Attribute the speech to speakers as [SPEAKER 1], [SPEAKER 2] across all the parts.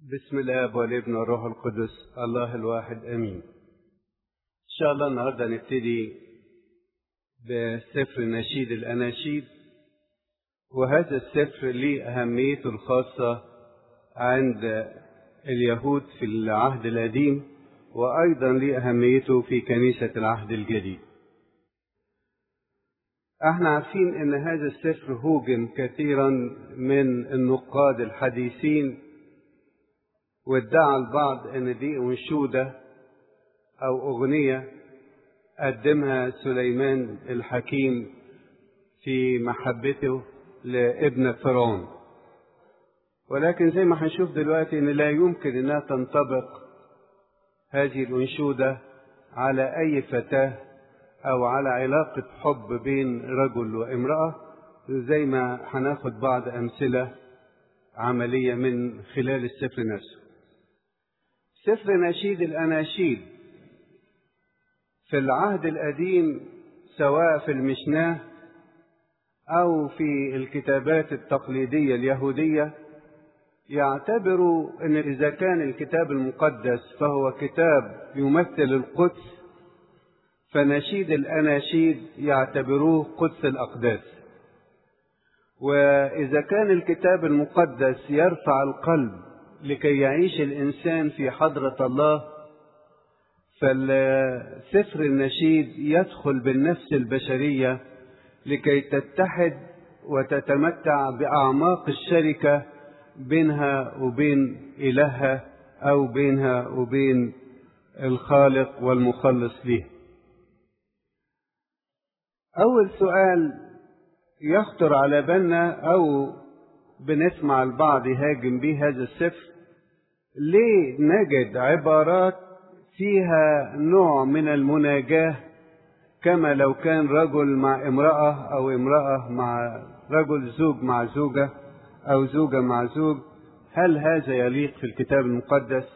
[SPEAKER 1] بسم الاب والابن والروح القدس الله الواحد امين ان شاء الله النهارده نبتدي بسفر نشيد الاناشيد وهذا السفر ليه اهميته الخاصه عند اليهود في العهد القديم وايضا ليه اهميته في كنيسه العهد الجديد احنا عارفين ان هذا السفر هوجم كثيرا من النقاد الحديثين وادعى البعض ان دي انشوده او اغنيه قدمها سليمان الحكيم في محبته لابن فرعون ولكن زي ما هنشوف دلوقتي ان لا يمكن انها تنطبق هذه الانشوده على اي فتاه او على علاقه حب بين رجل وامراه زي ما هناخد بعض امثله عمليه من خلال السفر نفسه سفر نشيد الأناشيد في العهد القديم سواء في المشناه أو في الكتابات التقليدية اليهودية يعتبروا أن إذا كان الكتاب المقدس فهو كتاب يمثل القدس فنشيد الأناشيد يعتبروه قدس الأقداس وإذا كان الكتاب المقدس يرفع القلب لكي يعيش الإنسان في حضرة الله فالسفر النشيد يدخل بالنفس البشرية لكي تتحد وتتمتع بأعماق الشركة بينها وبين إلهها أو بينها وبين الخالق والمخلص ليه أول سؤال يخطر على بالنا أو بنسمع البعض يهاجم به هذا السفر ليه نجد عبارات فيها نوع من المناجاة كما لو كان رجل مع امرأة أو امرأة مع رجل زوج مع زوجة أو زوجة مع زوج هل هذا يليق في الكتاب المقدس؟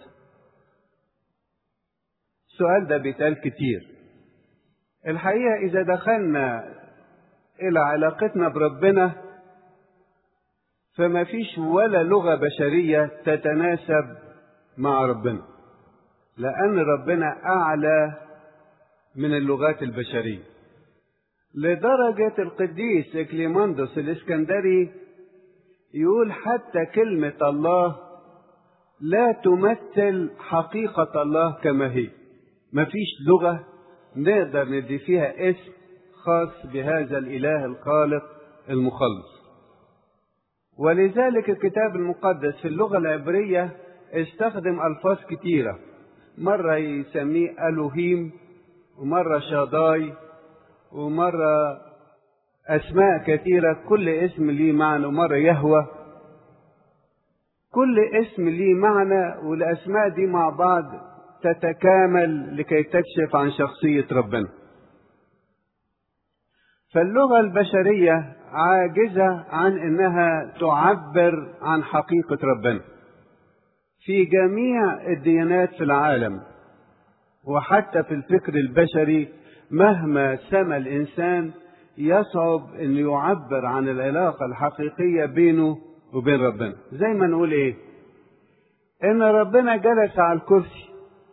[SPEAKER 1] السؤال ده بيتقال كتير الحقيقة إذا دخلنا إلى علاقتنا بربنا فما فيش ولا لغة بشرية تتناسب مع ربنا لأن ربنا أعلى من اللغات البشرية لدرجة القديس إكليماندوس الإسكندري يقول حتى كلمة الله لا تمثل حقيقة الله كما هي مفيش لغة نقدر ندي فيها اسم خاص بهذا الإله الخالق المخلص ولذلك الكتاب المقدس في اللغة العبرية استخدم ألفاظ كتيرة مرة يسميه ألوهيم ومرة شاداي ومرة أسماء كثيرة كل اسم ليه معنى ومرة يهوى كل اسم ليه معنى والأسماء دي مع بعض تتكامل لكي تكشف عن شخصية ربنا فاللغة البشرية عاجزة عن انها تعبر عن حقيقة ربنا في جميع الديانات في العالم وحتى في الفكر البشري مهما سمى الانسان يصعب ان يعبر عن العلاقة الحقيقية بينه وبين ربنا زي ما نقول ايه ان ربنا جلس على الكرسي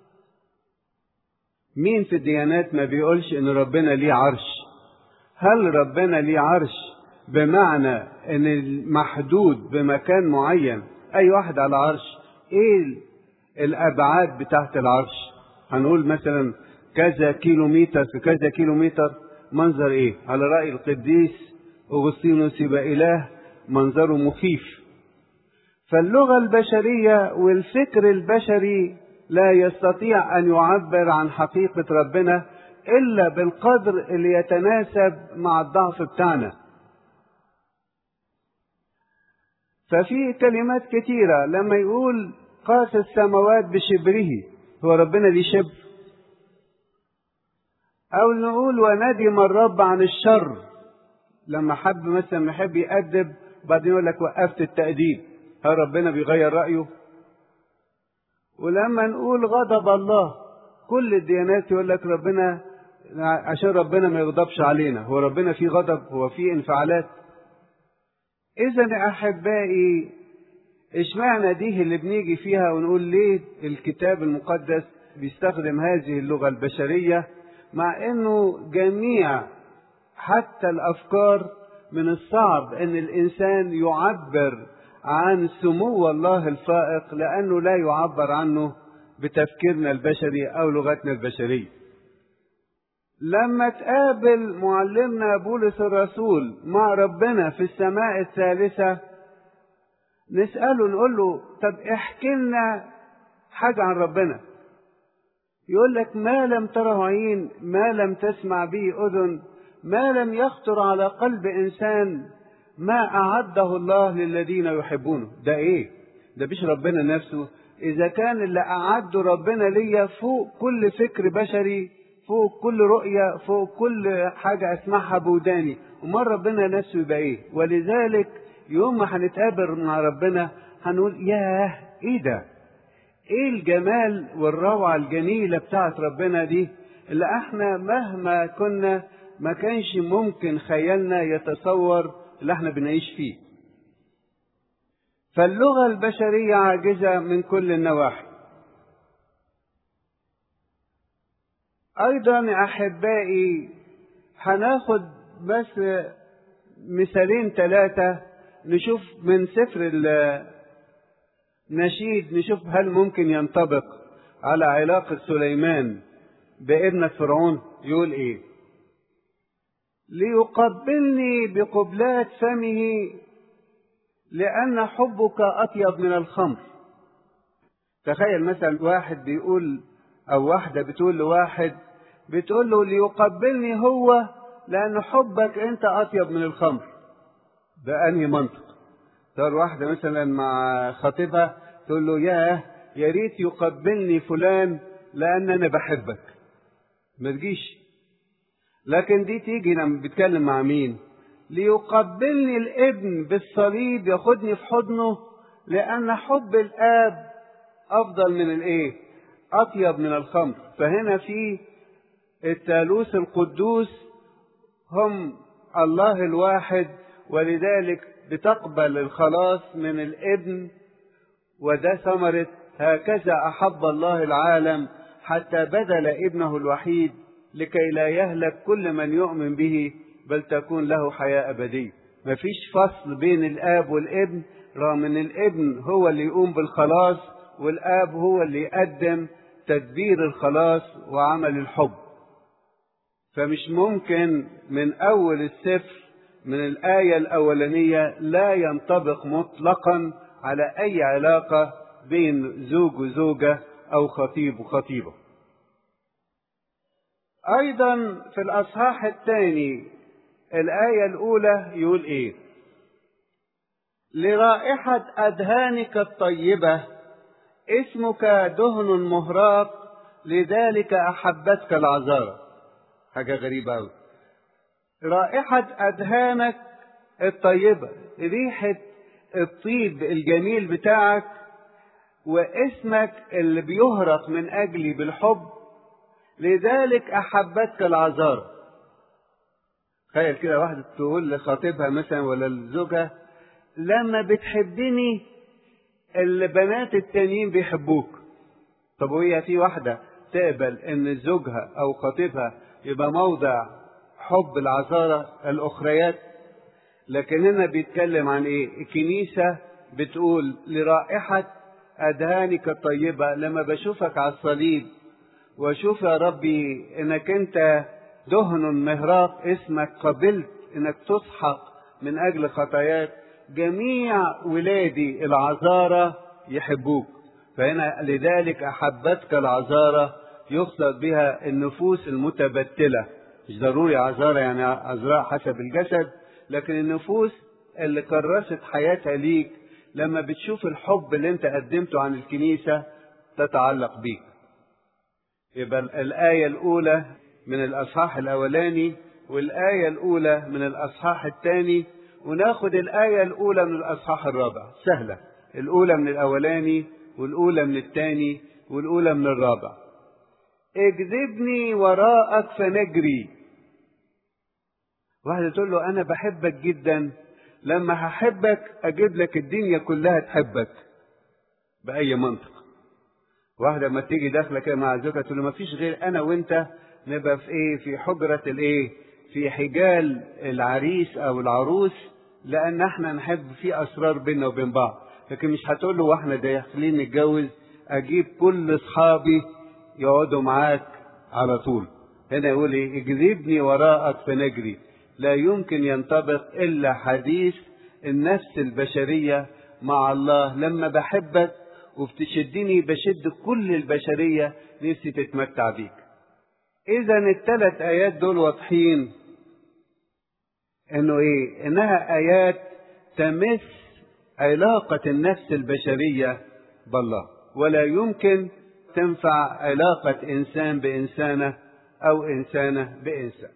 [SPEAKER 1] مين في الديانات ما بيقولش ان ربنا ليه عرش هل ربنا ليه عرش بمعنى ان المحدود بمكان معين اي واحد على عرش ايه الابعاد بتاعت العرش هنقول مثلا كذا كيلو متر في كذا كيلو متر منظر ايه على رأي القديس اغسطينوس يبقى اله منظره مخيف فاللغة البشرية والفكر البشري لا يستطيع ان يعبر عن حقيقة ربنا الا بالقدر اللي يتناسب مع الضعف بتاعنا ففي كلمات كتيرة لما يقول قاس السماوات بشبره هو ربنا ليه شبر أو نقول وندم الرب عن الشر لما حب مثلا يحب يأدب بعدين يقول لك وقفت التأديب هل ربنا بيغير رأيه ولما نقول غضب الله كل الديانات يقول لك ربنا عشان ربنا ما يغضبش علينا هو ربنا فيه غضب هو فيه انفعالات إذا أحبائي اشمعنى دي اللي بنيجي فيها ونقول ليه الكتاب المقدس بيستخدم هذه اللغة البشرية مع انه جميع حتى الافكار من الصعب ان الانسان يعبر عن سمو الله الفائق لانه لا يعبر عنه بتفكيرنا البشري او لغتنا البشريه لما تقابل معلمنا بولس الرسول مع ربنا في السماء الثالثه نساله نقول له طب احكي لنا حاجه عن ربنا يقول لك ما لم تره عين ما لم تسمع به اذن ما لم يخطر على قلب انسان ما اعده الله للذين يحبونه ده ايه ده مش ربنا نفسه اذا كان اللي اعده ربنا ليا فوق كل فكر بشري فوق كل رؤية فوق كل حاجة اسمعها بوداني امال ربنا نفسه يبقى ايه ولذلك يوم ما هنتقابل مع ربنا هنقول ياه ايه ده ايه الجمال والروعة الجميلة بتاعت ربنا دي اللي احنا مهما كنا ما كانش ممكن خيالنا يتصور اللي احنا بنعيش فيه فاللغة البشرية عاجزة من كل النواحي أيضا أحبائي هناخد بس مثالين ثلاثة نشوف من سفر النشيد نشوف هل ممكن ينطبق على علاقة سليمان بابنة فرعون يقول إيه ليقبلني بقبلات فمه لأن حبك أطيب من الخمر تخيل مثلا واحد بيقول أو واحدة بتقول لواحد بتقول له ليقبلني هو لأن حبك أنت أطيب من الخمر ده أنهي منطق صار واحدة مثلا مع خطيبها تقول له ياه يا ريت يقبلني فلان لأن أنا بحبك ما تجيش لكن دي تيجي لما بيتكلم مع مين ليقبلني الابن بالصليب ياخدني في حضنه لأن حب الآب أفضل من الإيه؟ أطيب من الخمر فهنا في الثالوث القدوس هم الله الواحد ولذلك بتقبل الخلاص من الابن وده ثمرة هكذا أحب الله العالم حتى بذل ابنه الوحيد لكي لا يهلك كل من يؤمن به بل تكون له حياة أبدية مفيش فصل بين الآب والابن رغم أن الابن هو اللي يقوم بالخلاص والآب هو اللي يقدم تدبير الخلاص وعمل الحب فمش ممكن من أول السفر من الآية الأولانية لا ينطبق مطلقا على أي علاقة بين زوج وزوجة أو خطيب وخطيبة أيضا في الأصحاح الثاني الآية الأولى يقول إيه؟ لرائحة أدهانك الطيبة اسمك دهن مهراق لذلك أحبتك العذارى حاجة غريبة أوي رائحة أدهانك الطيبة ريحة الطيب الجميل بتاعك واسمك اللي بيهرق من أجلي بالحب لذلك أحبتك العذارى تخيل كده واحدة تقول لخطيبها مثلا ولا لزوجها لما بتحبني البنات التانيين بيحبوك طب وهي في واحدة تقبل ان زوجها او خطيبها يبقى موضع حب العذارى الاخريات لكن هنا بيتكلم عن ايه الكنيسة بتقول لرائحة أدهانك الطيبة لما بشوفك على الصليب واشوف يا ربي انك انت دهن مهراق اسمك قبلت انك تسحق من اجل خطاياك جميع ولادي العذارى يحبوك فهنا لذلك احبتك العذارى يقصد بها النفوس المتبتله مش ضروري عذارى يعني عذراء حسب الجسد لكن النفوس اللي كرست حياتها ليك لما بتشوف الحب اللي انت قدمته عن الكنيسه تتعلق بيك يبقى الآية الأولى من الأصحاح الأولاني والآية الأولى من الأصحاح الثاني وناخد الآية الأولى من الأصحاح الرابع سهلة الأولى من الأولاني والأولى من الثاني والأولى من الرابع اجذبني وراءك فنجري واحدة تقول له أنا بحبك جدا لما هحبك أجيب لك الدنيا كلها تحبك بأي منطق واحدة لما تيجي داخلة كده مع زوجها تقول له ما فيش غير أنا وأنت نبقى في إيه في حجرة الإيه في حجال العريس أو العروس لأن إحنا نحب في أسرار بيننا وبين بعض لكن مش هتقول له واحنا داخلين نتجوز أجيب كل أصحابي يقعدوا معاك على طول هنا يقول إيه اجذبني وراءك فنجري لا يمكن ينطبق إلا حديث النفس البشرية مع الله لما بحبك وبتشدني بشد كل البشرية نفسي تتمتع بيك إذا الثلاث آيات دول واضحين إنه إيه؟ إنها آيات تمس علاقة النفس البشرية بالله ولا يمكن تنفع علاقة إنسان بإنسانة أو إنسانة بإنسان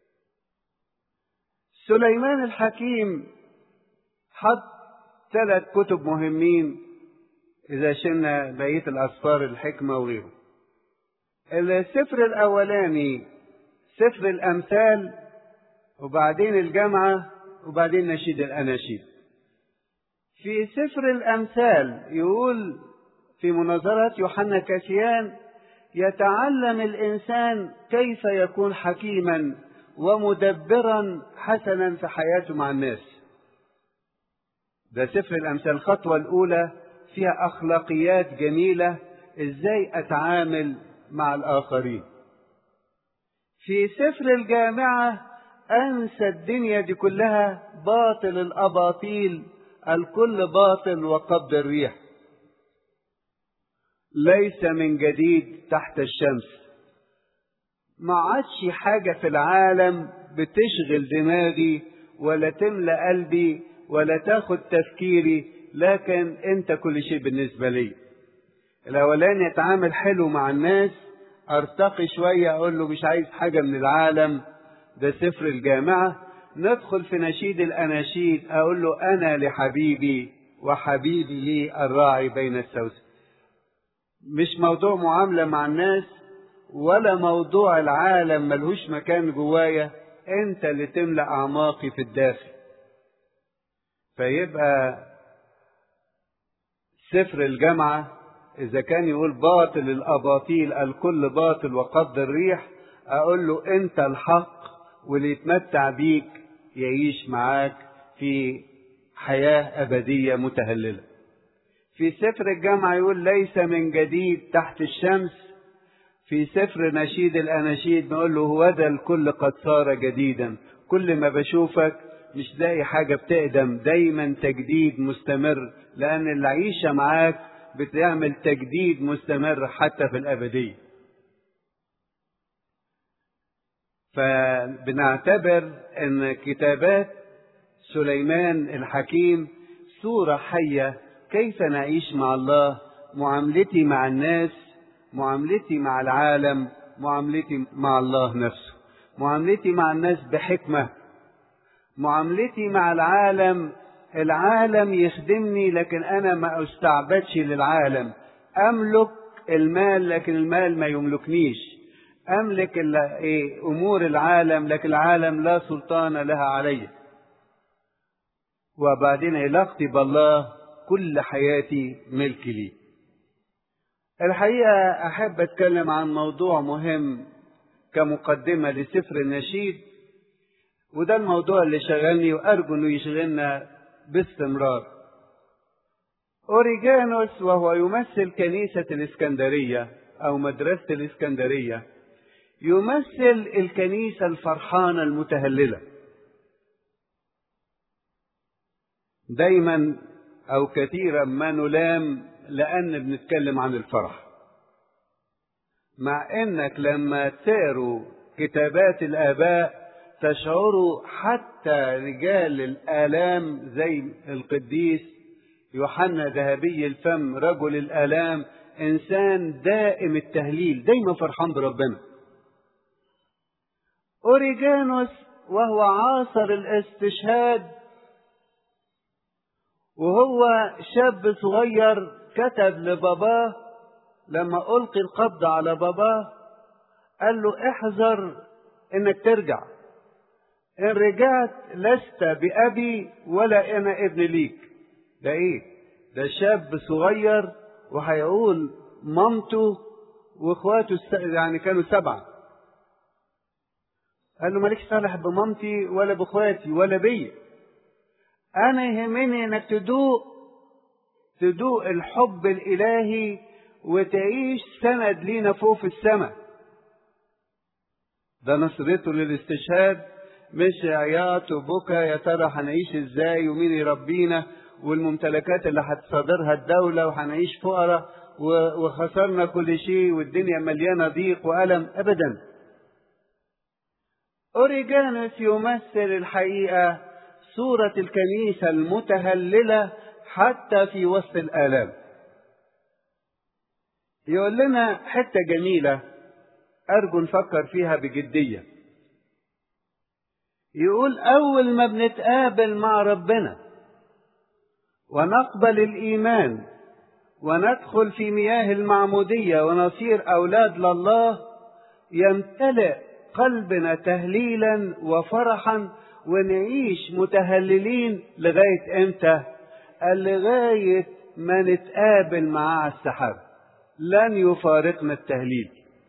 [SPEAKER 1] سليمان الحكيم حط ثلاث كتب مهمين إذا شلنا بقية الأسفار الحكمة وغيره السفر الأولاني سفر الأمثال وبعدين الجامعة وبعدين نشيد الأناشيد في سفر الأمثال يقول في مناظرة يوحنا كاسيان يتعلم الإنسان كيف يكون حكيما ومدبرا حسنا في حياته مع الناس ده سفر الأمثال الخطوة الأولى فيها أخلاقيات جميلة إزاي أتعامل مع الآخرين في سفر الجامعة أنسى الدنيا دي كلها باطل الأباطيل الكل باطل وقبض الريح ليس من جديد تحت الشمس ما عادش حاجة في العالم بتشغل دماغي ولا تملى قلبي ولا تاخد تفكيري لكن انت كل شيء بالنسبة لي الاولاني اتعامل حلو مع الناس ارتقي شوية اقول له مش عايز حاجة من العالم ده سفر الجامعة ندخل في نشيد الاناشيد اقول له انا لحبيبي وحبيبي لي الراعي بين السوسن مش موضوع معاملة مع الناس ولا موضوع العالم ملهوش مكان جوايا انت اللي تملأ اعماقي في الداخل فيبقى سفر الجامعة إذا كان يقول باطل الأباطيل الكل باطل وقبض الريح أقول له أنت الحق واللي يتمتع بيك يعيش معاك في حياة أبدية متهللة في سفر الجامعة يقول ليس من جديد تحت الشمس في سفر نشيد الأناشيد نقول له هو ذا الكل قد صار جديدا كل ما بشوفك مش لاقي حاجة بتقدم دايما تجديد مستمر لأن العيشة معاك بتعمل تجديد مستمر حتى في الأبدية فبنعتبر أن كتابات سليمان الحكيم صورة حية كيف نعيش مع الله معاملتي مع الناس معاملتي مع العالم معاملتي مع الله نفسه معاملتي مع الناس بحكمه معاملتي مع العالم العالم يخدمني لكن انا ما استعبدش للعالم املك المال لكن المال ما يملكنيش املك ايه امور العالم لكن العالم لا سلطان لها علي وبعدين علاقتي بالله كل حياتي ملك لي الحقيقه احب اتكلم عن موضوع مهم كمقدمه لسفر النشيد وده الموضوع اللي شغلني وأرجو إنه يشغلنا باستمرار. أوريجانوس وهو يمثل كنيسة الإسكندرية أو مدرسة الإسكندرية يمثل الكنيسة الفرحانة المتهللة. دايما أو كثيرا ما نلام لأن بنتكلم عن الفرح. مع إنك لما تقروا كتابات الآباء تشعروا حتى رجال الآلام زي القديس يوحنا ذهبي الفم رجل الآلام إنسان دائم التهليل دايما فرحان بربنا أوريجانوس وهو عاصر الاستشهاد وهو شاب صغير كتب لباباه لما ألقي القبض على باباه قال له احذر انك ترجع إن رجعت لست بأبي ولا أنا ابن ليك ده إيه ده شاب صغير وهيقول مامته واخواته يعني كانوا سبعة قال له مالكش صالح بمامتي ولا باخواتي ولا بيا انا يهمني انك تدوق تدوق الحب الالهي وتعيش سند لينا فوق في السماء ده نصرته للاستشهاد مش عياط وبكى يا ترى هنعيش ازاي ومين يربينا والممتلكات اللي هتصادرها الدولة وهنعيش فقراء وخسرنا كل شيء والدنيا مليانة ضيق وألم أبدا أوريجانوس يمثل الحقيقة صورة الكنيسة المتهللة حتى في وسط الآلام يقول لنا حتة جميلة أرجو نفكر فيها بجدية يقول أول ما بنتقابل مع ربنا ونقبل الإيمان وندخل في مياه المعمودية ونصير أولاد لله يمتلئ قلبنا تهليلا وفرحا ونعيش متهللين لغاية امتى؟ قال لغاية ما نتقابل معاه على السحاب لن يفارقنا التهليل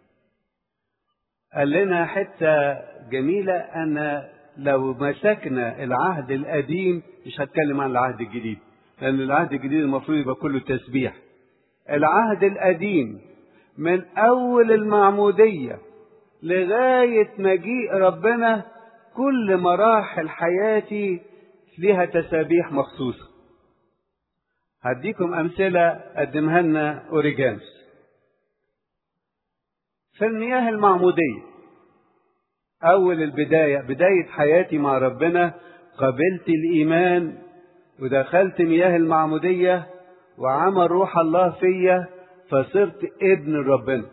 [SPEAKER 1] قال لنا حتة جميلة أن لو مسكنا العهد القديم مش هتكلم عن العهد الجديد لأن العهد الجديد المفروض يبقى كله تسبيح العهد القديم من أول المعمودية لغاية مجيء ربنا كل مراحل حياتي لها تسابيح مخصوصة هديكم أمثلة قدمها لنا أوريجانس في المياه المعمودية أول البداية بداية حياتي مع ربنا قبلت الإيمان ودخلت مياه المعمودية وعمل روح الله فيا فصرت ابن ربنا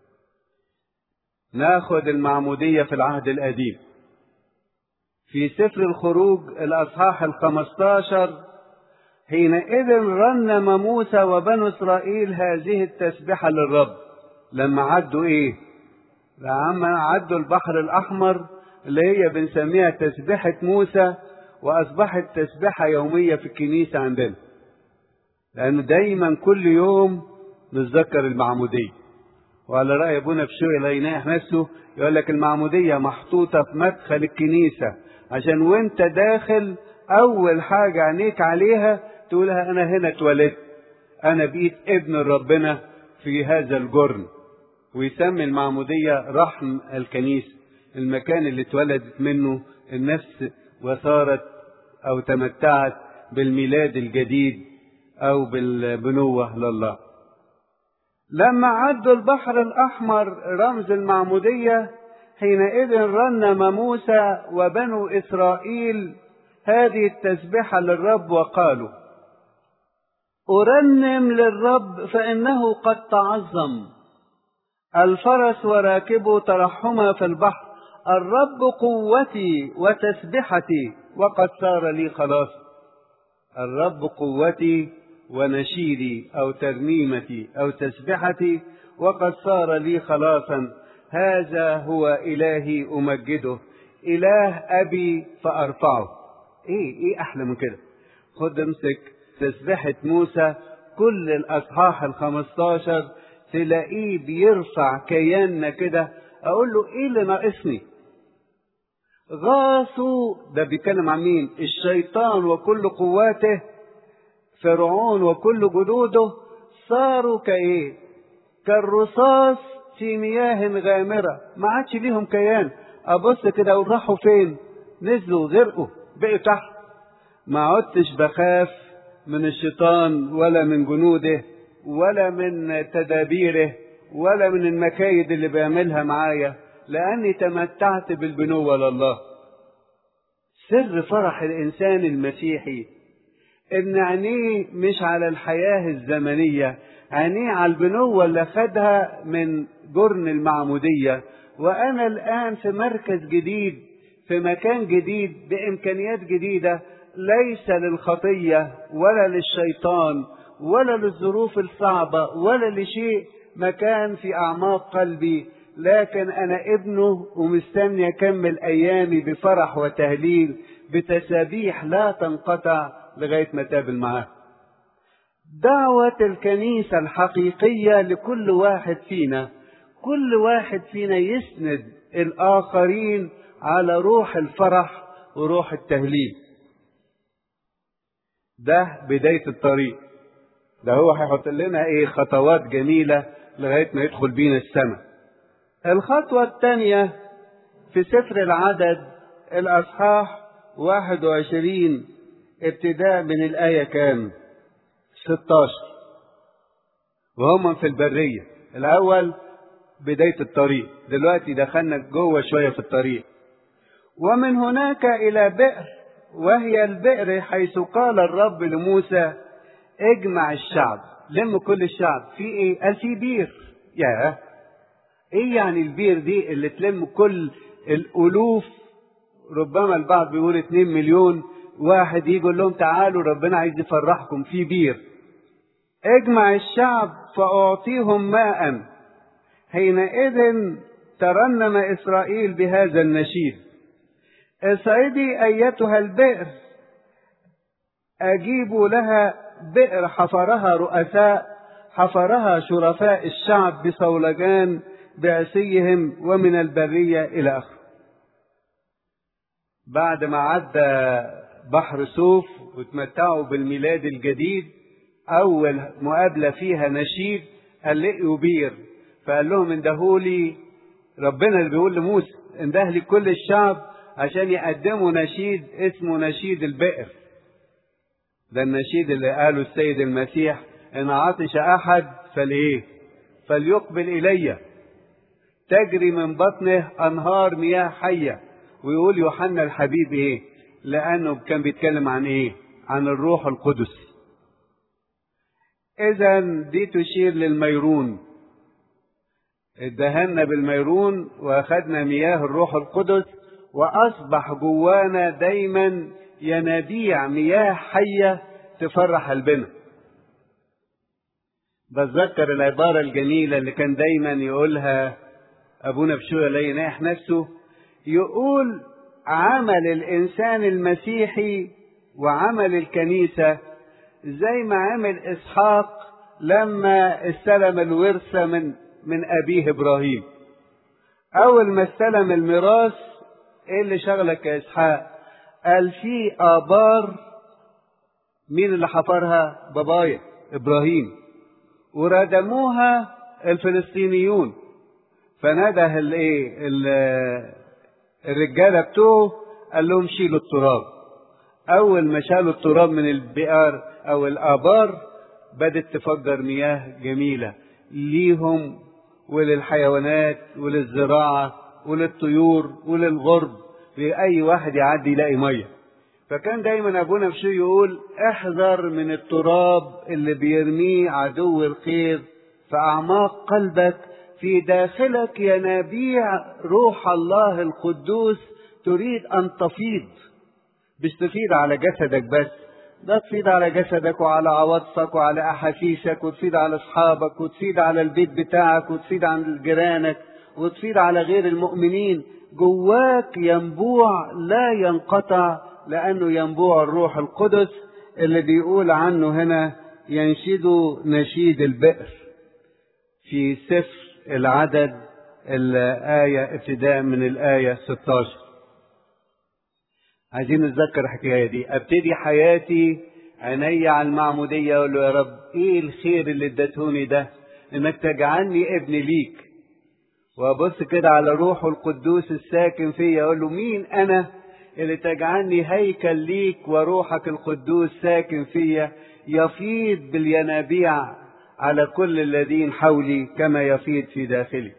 [SPEAKER 1] ناخد المعمودية في العهد القديم في سفر الخروج الأصحاح الخمستاشر حينئذ رنم موسى وبنو إسرائيل هذه التسبحة للرب لما عدوا إيه؟ لما عدوا البحر الأحمر اللي هي بنسميها تسبحة موسى وأصبحت تسبحة يومية في الكنيسة عندنا لأن دايما كل يوم نتذكر المعمودية وعلى رأي أبونا بشوي الله يناح نفسه يقول لك المعمودية محطوطة في مدخل الكنيسة عشان وانت داخل أول حاجة عينيك عليها تقولها أنا هنا اتولدت أنا بقيت ابن ربنا في هذا الجرن ويسمي المعمودية رحم الكنيسة المكان اللي اتولدت منه النفس وصارت أو تمتعت بالميلاد الجديد أو بالبنوة لله لما عدوا البحر الأحمر رمز المعمودية حينئذ رنم موسى وبنو إسرائيل هذه التسبحة للرب وقالوا أرنم للرب فإنه قد تعظم الفرس وراكبه ترحما في البحر الرب قوتي وتسبحتي وقد صار لي خلاص الرب قوتي ونشيدي أو ترنيمتي أو تسبحتي وقد صار لي خلاصا هذا هو إلهي أمجده إله أبي فأرفعه إيه إيه أحلى من كده خد امسك تسبحة موسى كل الأصحاح الخمستاشر تلاقيه بيرفع كياننا كده أقول له إيه اللي ناقصني غاصوا ده بيتكلم عن مين الشيطان وكل قواته فرعون وكل جنوده صاروا كايه كالرصاص في مياه غامرة ما عادش ليهم كيان أبص كده أقول راحوا فين نزلوا غرقوا بقوا تحت ما عدتش بخاف من الشيطان ولا من جنوده ولا من تدابيره ولا من المكايد اللي بيعملها معايا لأني تمتعت بالبنوة لله سر فرح الإنسان المسيحي إن عينيه مش على الحياة الزمنية عينيه على البنوة اللي خدها من جرن المعمودية وأنا الآن في مركز جديد في مكان جديد بإمكانيات جديدة ليس للخطية ولا للشيطان ولا للظروف الصعبة ولا لشيء مكان في أعماق قلبي لكن أنا ابنه ومستني أكمل أيامي بفرح وتهليل بتسابيح لا تنقطع لغاية ما تقابل معاه دعوة الكنيسة الحقيقية لكل واحد فينا كل واحد فينا يسند الآخرين على روح الفرح وروح التهليل ده بداية الطريق ده هو هيحط لنا ايه خطوات جميلة لغاية ما يدخل بينا السماء الخطوة الثانية في سفر العدد الأصحاح 21 ابتداء من الآية كام 16 وهم في البرية الأول بداية الطريق دلوقتي دخلنا جوه شوية في الطريق ومن هناك إلى بئر وهي البئر حيث قال الرب لموسى اجمع الشعب لم كل الشعب في ايه قال في بير يا ايه يعني البير دي اللي تلم كل الالوف ربما البعض بيقول 2 مليون واحد يجي يقول لهم تعالوا ربنا عايز يفرحكم في بير اجمع الشعب فاعطيهم ماء حينئذ ترنم اسرائيل بهذا النشيد اصعدي ايتها البئر اجيب لها بئر حفرها رؤساء حفرها شرفاء الشعب بصولجان بعصيهم ومن البرية إلى آخره بعد ما عدى بحر سوف وتمتعوا بالميلاد الجديد أول مقابلة فيها نشيد قال لقيوا بير فقال لهم اندهولي ربنا اللي بيقول لموسى انده لي كل الشعب عشان يقدموا نشيد اسمه نشيد البئر ده النشيد اللي قاله السيد المسيح ان عطش احد فليه فليقبل الي تجري من بطنه انهار مياه حيه ويقول يوحنا الحبيب ايه لانه كان بيتكلم عن ايه عن الروح القدس اذا دي تشير للميرون ادهنا بالميرون واخدنا مياه الروح القدس واصبح جوانا دايما ينابيع مياه حية تفرح قلبنا بتذكر العبارة الجميلة اللي كان دايما يقولها أبونا بشوية لا يناح نفسه يقول عمل الإنسان المسيحي وعمل الكنيسة زي ما عمل إسحاق لما استلم الورثة من من أبيه إبراهيم أول ما استلم الميراث إيه اللي شغلك يا إسحاق؟ قال في آبار مين اللي حفرها بابايا إبراهيم وردموها الفلسطينيون فنده الايه الرجاله بتوعه قال لهم شيلوا التراب اول ما شالوا التراب من البئر او الابار بدت تفجر مياه جميله ليهم وللحيوانات وللزراعه وللطيور وللغرب لأي واحد يعدي يلاقي مية فكان دايما أبونا بشير يقول احذر من التراب اللي بيرميه عدو الخير في أعماق قلبك في داخلك ينابيع روح الله القدوس تريد أن تفيض مش تفيض على جسدك بس ده تفيض على جسدك وعلى عواطفك وعلى أحاسيسك وتفيض على أصحابك وتفيض على البيت بتاعك وتفيض عن جيرانك وتفيض على غير المؤمنين جواك ينبوع لا ينقطع لأنه ينبوع الروح القدس اللي بيقول عنه هنا ينشد نشيد البئر في سفر العدد الآية ابتداء من الآية 16 عايزين نتذكر الحكاية دي ابتدي حياتي عيني على المعمودية اقول له يا رب ايه الخير اللي اديتهوني ده انك تجعلني ابن ليك وابص كده على روحه القدوس الساكن فيا اقول له مين انا اللي تجعلني هيكل ليك وروحك القدوس ساكن فيا يفيض بالينابيع على كل الذين حولي كما يفيض في داخلي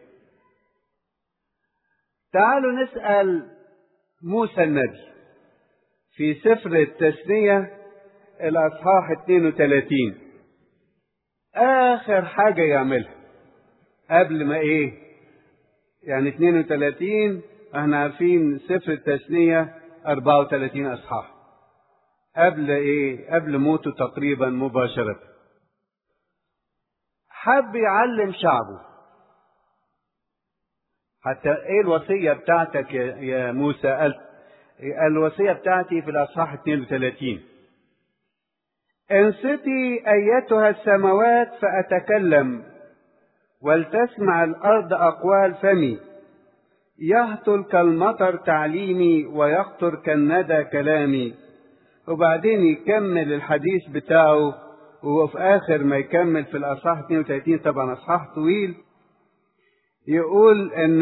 [SPEAKER 1] تعالوا نسأل موسى النبي في سفر التثنية الأصحاح 32 آخر حاجة يعملها قبل ما إيه يعني 32 احنا عارفين سفر التثنية 34 اصحاح قبل ايه قبل موته تقريبا مباشرة حب يعلم شعبه حتى ايه الوصية بتاعتك يا, يا موسى قال الوصية بتاعتي في الاصحاح 32 انصتي ايتها السماوات فاتكلم ولتسمع الارض اقوال فمي يهطل كالمطر تعليمي ويقطر كالندى كلامي وبعدين يكمل الحديث بتاعه وفي اخر ما يكمل في الاصحاح 32 طبعا اصحاح طويل يقول ان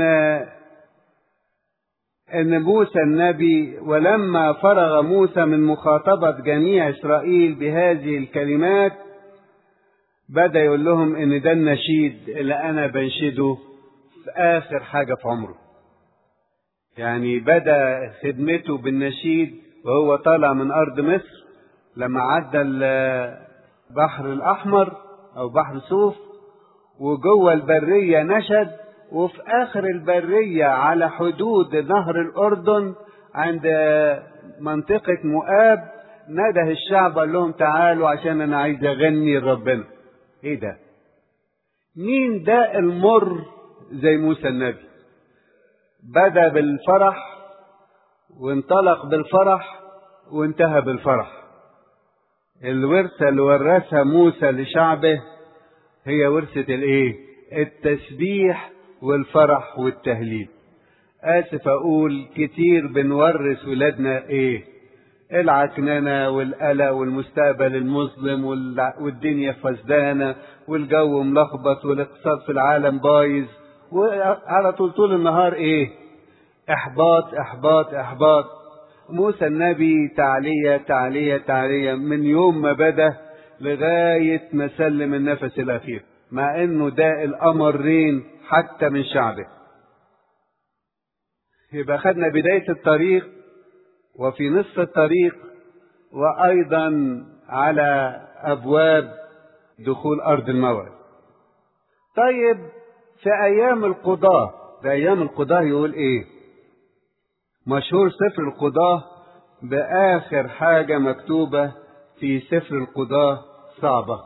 [SPEAKER 1] ان موسى النبي ولما فرغ موسى من مخاطبة جميع اسرائيل بهذه الكلمات بدأ يقول لهم ان ده النشيد اللي انا بنشده في اخر حاجة في عمره يعني بدأ خدمته بالنشيد وهو طالع من ارض مصر لما عدى البحر الاحمر او بحر صوف وجوه البرية نشد وفي آخر البرية على حدود نهر الأردن عند منطقة مؤاب نده الشعب قال لهم تعالوا عشان أنا عايز أغني لربنا. إيه ده؟ مين ده المر زي موسى النبي؟ بدأ بالفرح وانطلق بالفرح وانتهى بالفرح. الورثة اللي ورثها موسى لشعبه هي ورثة الإيه؟ التسبيح والفرح والتهليل آسف أقول كتير بنورث ولادنا إيه العكننة والقلق والمستقبل المظلم والدنيا فسدانة والجو ملخبط والاقتصاد في العالم بايظ وعلى طول طول النهار إيه إحباط إحباط إحباط موسى النبي تعلية تعلية تعلية من يوم ما بدأ لغاية ما سلم النفس الأخير مع إنه ده الأمرين حتى من شعبه يبقى خدنا بداية الطريق وفي نصف الطريق وأيضا على أبواب دخول أرض الموعد طيب في أيام القضاة في أيام القضاة يقول إيه مشهور سفر القضاة بآخر حاجة مكتوبة في سفر القضاة صعبة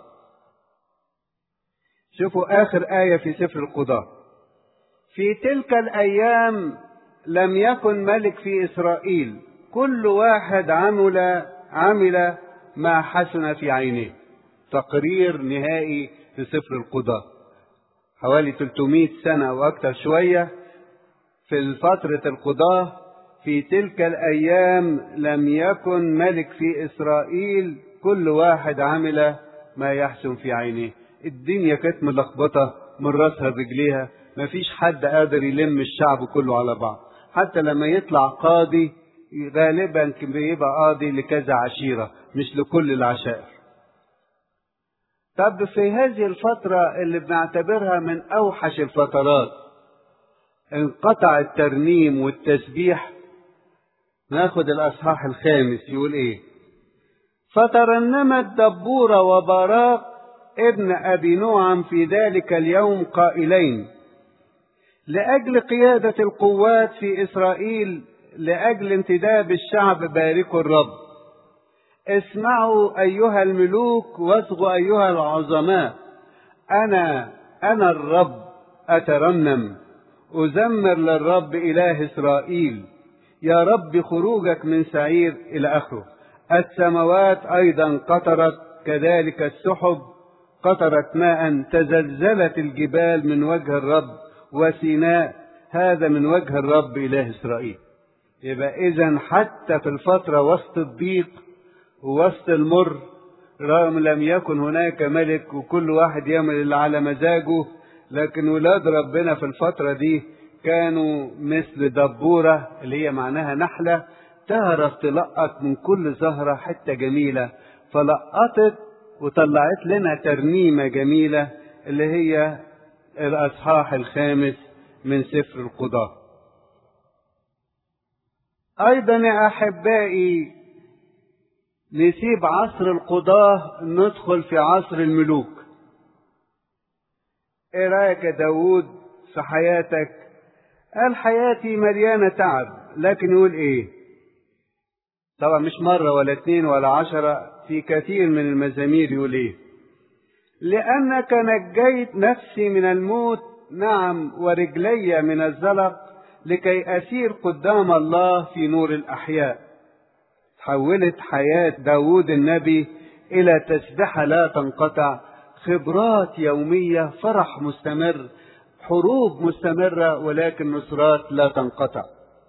[SPEAKER 1] شوفوا آخر آية في سفر القضاة في تلك الأيام لم يكن ملك في إسرائيل كل واحد عمل عمل ما حسن في عينيه تقرير نهائي في سفر القضاة حوالي 300 سنة أو أكثر شوية في فترة القضاة في تلك الأيام لم يكن ملك في إسرائيل كل واحد عمل ما يحسن في عينيه الدنيا كانت ملخبطة من راسها لرجليها مفيش حد قادر يلم الشعب كله على بعض حتى لما يطلع قاضي غالبا بيبقى قاضي لكذا عشيرة مش لكل العشائر طب في هذه الفترة اللي بنعتبرها من أوحش الفترات انقطع الترنيم والتسبيح ناخد الأصحاح الخامس يقول إيه فترنمت دبورة وبراق ابن أبي نعم في ذلك اليوم قائلين لأجل قيادة القوات في إسرائيل لأجل انتداب الشعب باركوا الرب اسمعوا أيها الملوك واصغوا أيها العظماء أنا أنا الرب أترنم أزمر للرب إله إسرائيل يا رب خروجك من سعير إلى آخره السماوات أيضا قطرت كذلك السحب قطرت ماء تزلزلت الجبال من وجه الرب وسيناء هذا من وجه الرب إله إسرائيل يبقى إذا حتى في الفترة وسط الضيق ووسط المر رغم لم يكن هناك ملك وكل واحد يعمل اللي على مزاجه لكن ولاد ربنا في الفترة دي كانوا مثل دبورة اللي هي معناها نحلة تعرف تلقط من كل زهرة حتة جميلة فلقطت وطلعت لنا ترنيمة جميلة اللي هي الأصحاح الخامس من سفر القضاء أيضا يا أحبائي نسيب عصر القضاة ندخل في عصر الملوك ايه رأيك يا داود في حياتك قال حياتي مليانة تعب لكن يقول ايه طبعا مش مرة ولا اتنين ولا عشرة في كثير من المزامير يقول ايه لأنك نجيت نفسي من الموت نعم ورجلي من الزلق لكي أسير قدام الله في نور الأحياء حولت حياة داود النبي إلى تسبحة لا تنقطع خبرات يومية فرح مستمر حروب مستمرة ولكن نصرات لا تنقطع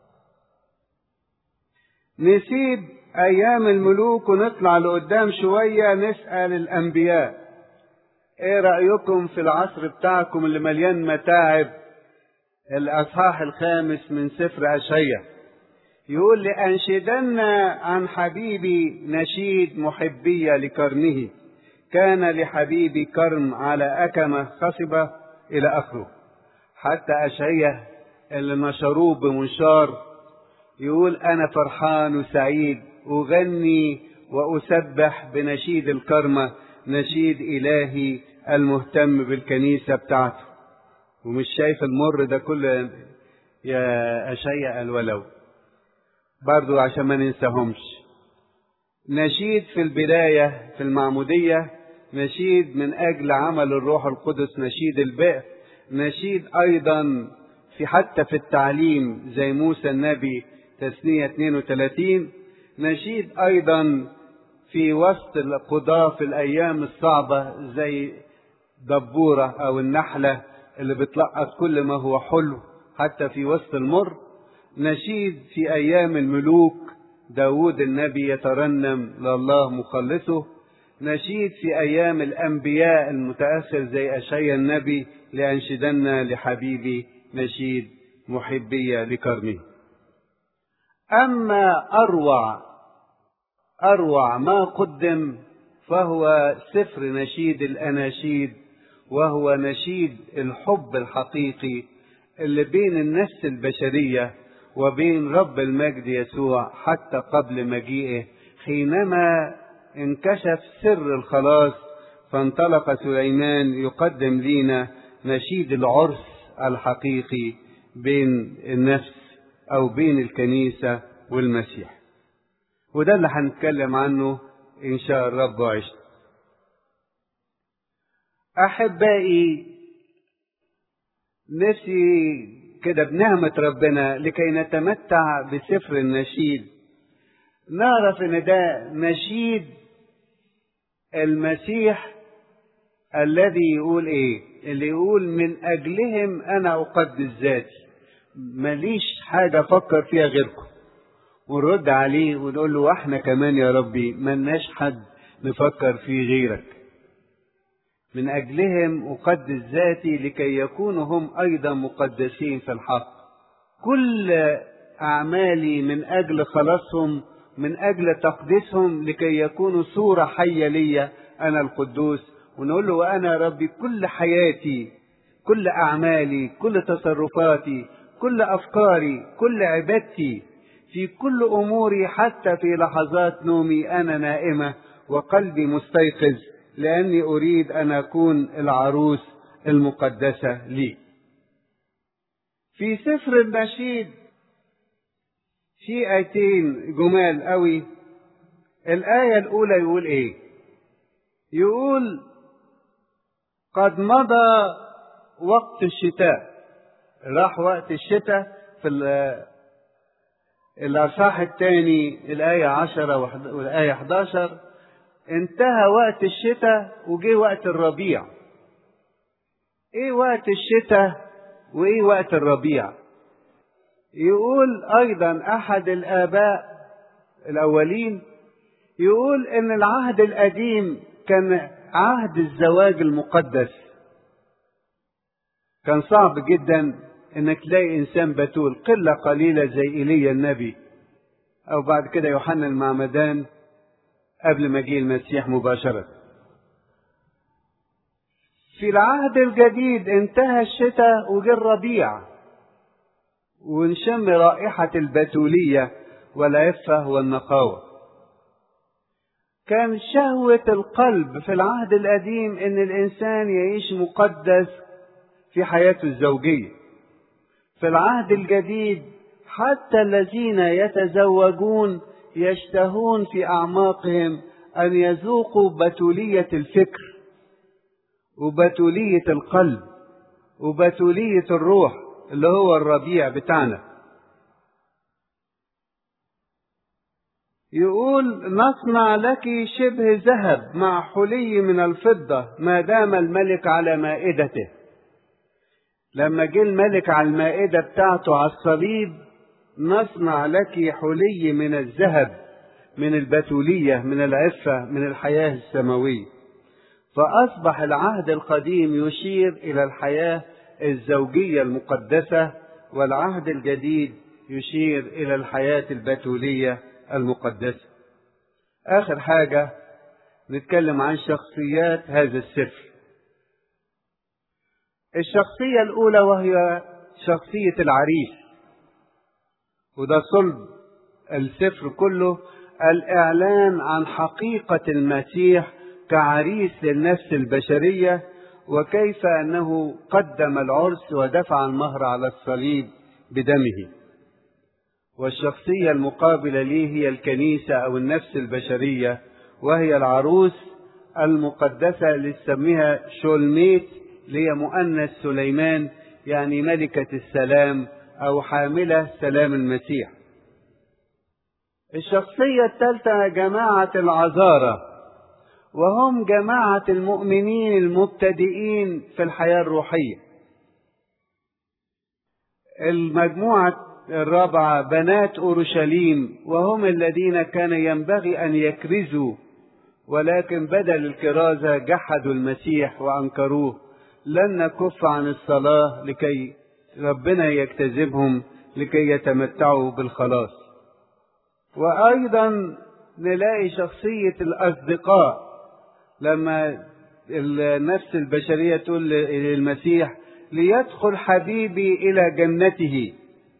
[SPEAKER 1] نسيب أيام الملوك ونطلع لقدام شوية نسأل الأنبياء إيه رأيكم في العصر بتاعكم اللي مليان متاعب الأصحاح الخامس من سفر أشعية يقول لأنشدن عن حبيبي نشيد محبية لكرمه كان لحبيبي كرم على أكمة خصبة إلى آخره حتى أشعية اللي نشروه بمنشار يقول أنا فرحان وسعيد أغني وأسبح بنشيد الكرمة نشيد إلهي المهتم بالكنيسة بتاعته ومش شايف المر ده كله يا أشياء قال ولو برضو عشان ما ننساهمش نشيد في البداية في المعمودية نشيد من أجل عمل الروح القدس نشيد البئر نشيد أيضا في حتى في التعليم زي موسى النبي تثنية 32 نشيد أيضا في وسط القضاة في الأيام الصعبة زي دبورة أو النحلة اللي بتلقط كل ما هو حلو حتى في وسط المر نشيد في أيام الملوك داود النبي يترنم لله مخلصه نشيد في أيام الأنبياء المتأخر زي أشعيا النبي لأنشدن لحبيبي نشيد محبية لكرمه أما أروع أروع ما قدم فهو سفر نشيد الأناشيد وهو نشيد الحب الحقيقي اللي بين النفس البشرية وبين رب المجد يسوع حتى قبل مجيئه حينما انكشف سر الخلاص فانطلق سليمان يقدم لنا نشيد العرس الحقيقي بين النفس او بين الكنيسه والمسيح وده اللي هنتكلم عنه ان شاء الرب وعشت احبائي نفسي كده بنعمة ربنا لكي نتمتع بسفر النشيد نعرف ان ده نشيد المسيح الذي يقول ايه اللي يقول من اجلهم انا اقدس ذاتي ماليش حاجة افكر فيها غيركم ونرد عليه ونقول له احنا كمان يا ربي ملناش حد نفكر فيه غيرك من أجلهم أقدس ذاتي لكي يكونوا هم أيضا مقدسين في الحق كل أعمالي من أجل خلاصهم من أجل تقديسهم لكي يكونوا صورة حية لي أنا القدوس ونقول له وأنا ربي كل حياتي كل أعمالي كل تصرفاتي كل أفكاري كل عبادتي في كل أموري حتى في لحظات نومي أنا نائمة وقلبي مستيقظ لأني أريد أن أكون العروس المقدسة لي. في سفر النشيد في آيتين جمال قوي الآية الأولى يقول إيه؟ يقول قد مضى وقت الشتاء راح وقت الشتاء في الأصحاح الثاني الآية عشرة والآية 11 انتهى وقت الشتاء وجه وقت الربيع ايه وقت الشتاء وايه وقت الربيع يقول ايضا احد الاباء الاولين يقول ان العهد القديم كان عهد الزواج المقدس كان صعب جدا انك تلاقي انسان بتول قله قليله زي ايليا النبي او بعد كده يوحنا المعمدان قبل مجيء المسيح مباشرة. في العهد الجديد انتهى الشتاء وجه الربيع ونشم رائحة البتولية والعفة والنقاوة. كان شهوة القلب في العهد القديم إن الإنسان يعيش مقدس في حياته الزوجية. في العهد الجديد حتى الذين يتزوجون يشتهون في اعماقهم ان يذوقوا بتوليه الفكر وبتوليه القلب وبتوليه الروح اللي هو الربيع بتاعنا يقول نصنع لك شبه ذهب مع حلي من الفضة ما دام الملك على مائدته لما جه الملك على المائدة بتاعته على الصليب نصنع لك حلي من الذهب من البتولية من العفة من الحياة السماوية فأصبح العهد القديم يشير إلى الحياة الزوجية المقدسة والعهد الجديد يشير إلى الحياة البتولية المقدسة آخر حاجة نتكلم عن شخصيات هذا السفر الشخصية الأولى وهي شخصية العريس وده صلب السفر كله الإعلان عن حقيقة المسيح كعريس للنفس البشرية وكيف أنه قدم العرس ودفع المهر على الصليب بدمه والشخصية المقابلة ليه هي الكنيسة أو النفس البشرية وهي العروس المقدسة اللي تسميها شولميت اللي هي مؤنث سليمان يعني ملكة السلام أو حاملة سلام المسيح الشخصية الثالثة جماعة العذارة وهم جماعة المؤمنين المبتدئين في الحياة الروحية المجموعة الرابعة بنات أورشليم وهم الذين كان ينبغي أن يكرزوا ولكن بدل الكرازة جحدوا المسيح وأنكروه لن نكف عن الصلاة لكي ربنا يجتذبهم لكي يتمتعوا بالخلاص وأيضا نلاقي شخصية الأصدقاء لما النفس البشرية تقول للمسيح ليدخل حبيبي إلى جنته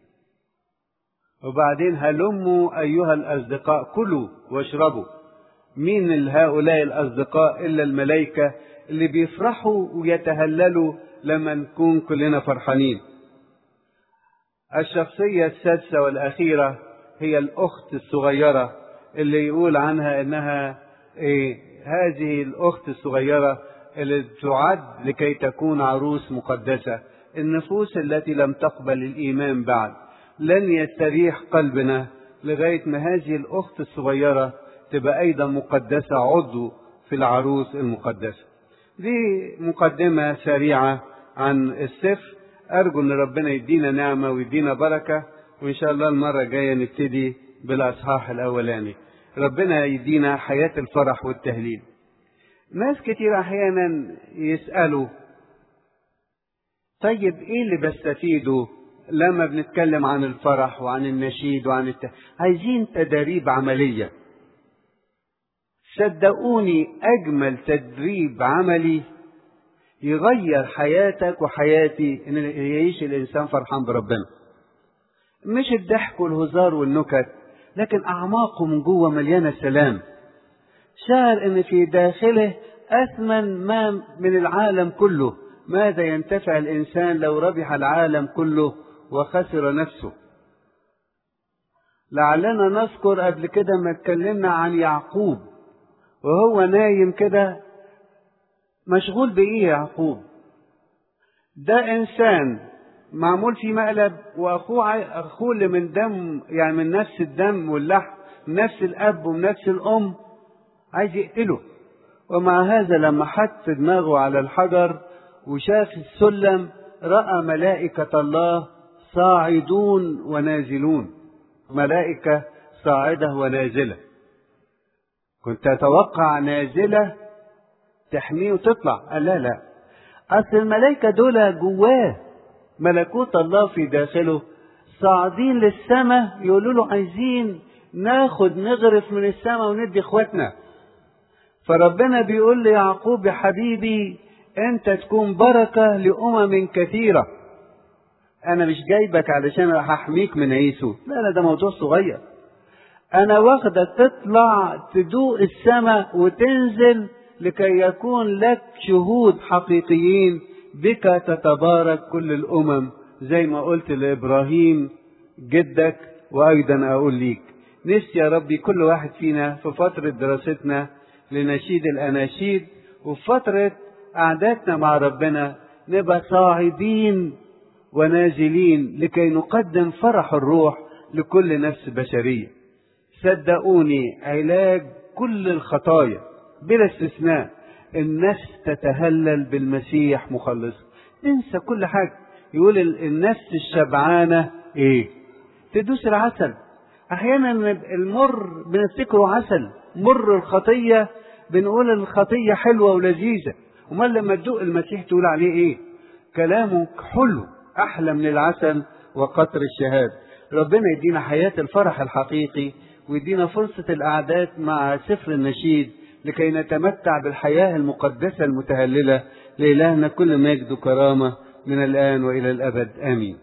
[SPEAKER 1] وبعدين هلموا أيها الأصدقاء كلوا واشربوا مين هؤلاء الأصدقاء إلا الملائكة اللي بيفرحوا ويتهللوا لما نكون كلنا فرحانين الشخصية السادسة والأخيرة هي الأخت الصغيرة اللي يقول عنها إنها إيه هذه الأخت الصغيرة اللي تعد لكي تكون عروس مقدسة النفوس التي لم تقبل الإيمان بعد لن يستريح قلبنا لغاية ما هذه الأخت الصغيرة تبقى أيضا مقدسة عضو في العروس المقدسة دي مقدمة سريعة عن السفر أرجو أن ربنا يدينا نعمة ويدينا بركة وإن شاء الله المرة الجاية نبتدي بالأصحاح الأولاني ربنا يدينا حياة الفرح والتهليل ناس كتير أحيانا يسألوا طيب إيه اللي بستفيده لما بنتكلم عن الفرح وعن النشيد وعن الت... عايزين تدريب عملية صدقوني أجمل تدريب عملي يغير حياتك وحياتي إن يعيش الإنسان فرحان بربنا مش الضحك والهزار والنكت لكن أعماقه من جوه مليانة سلام شعر إن في داخله أثمن ما من العالم كله ماذا ينتفع الإنسان لو ربح العالم كله وخسر نفسه لعلنا نذكر قبل كده ما اتكلمنا عن يعقوب وهو نايم كده مشغول بإيه يعقوب ده إنسان معمول في مقلب وأخوه أخوه اللي من دم يعني من نفس الدم واللحم من نفس الأب ومن نفس الأم عايز يقتله ومع هذا لما حط دماغه على الحجر وشاف السلم رأى ملائكة الله صاعدون ونازلون ملائكة صاعدة ونازلة كنت أتوقع نازلة تحميه وتطلع قال لا لا أصل الملائكة دول جواه ملكوت الله في داخله صاعدين للسماء يقولوا له عايزين ناخد نغرف من السماء وندي اخواتنا فربنا بيقول ليعقوب يا حبيبي انت تكون بركة لأمم كثيرة انا مش جايبك علشان هحميك من عيسو لا لا ده موضوع صغير انا واخدك تطلع تدوق السماء وتنزل لكي يكون لك شهود حقيقيين بك تتبارك كل الامم زي ما قلت لابراهيم جدك وايضا اقول ليك نفسي يا ربي كل واحد فينا في فترة دراستنا لنشيد الاناشيد وفي فترة قعدتنا مع ربنا نبقى صاعدين ونازلين لكي نقدم فرح الروح لكل نفس بشرية صدقوني علاج كل الخطايا بلا استثناء الناس تتهلل بالمسيح مخلص انسى كل حاجة يقول النفس الشبعانة ايه تدوس العسل احيانا المر بنفتكره عسل مر الخطية بنقول الخطية حلوة ولذيذة امال لما تدوق المسيح تقول عليه ايه كلامه حلو احلى من العسل وقطر الشهاد ربنا يدينا حياة الفرح الحقيقي ويدينا فرصة الأعداد مع سفر النشيد لكي نتمتع بالحياة المقدسة المتهللة لإلهنا كل مجد وكرامة من الآن وإلى الأبد آمين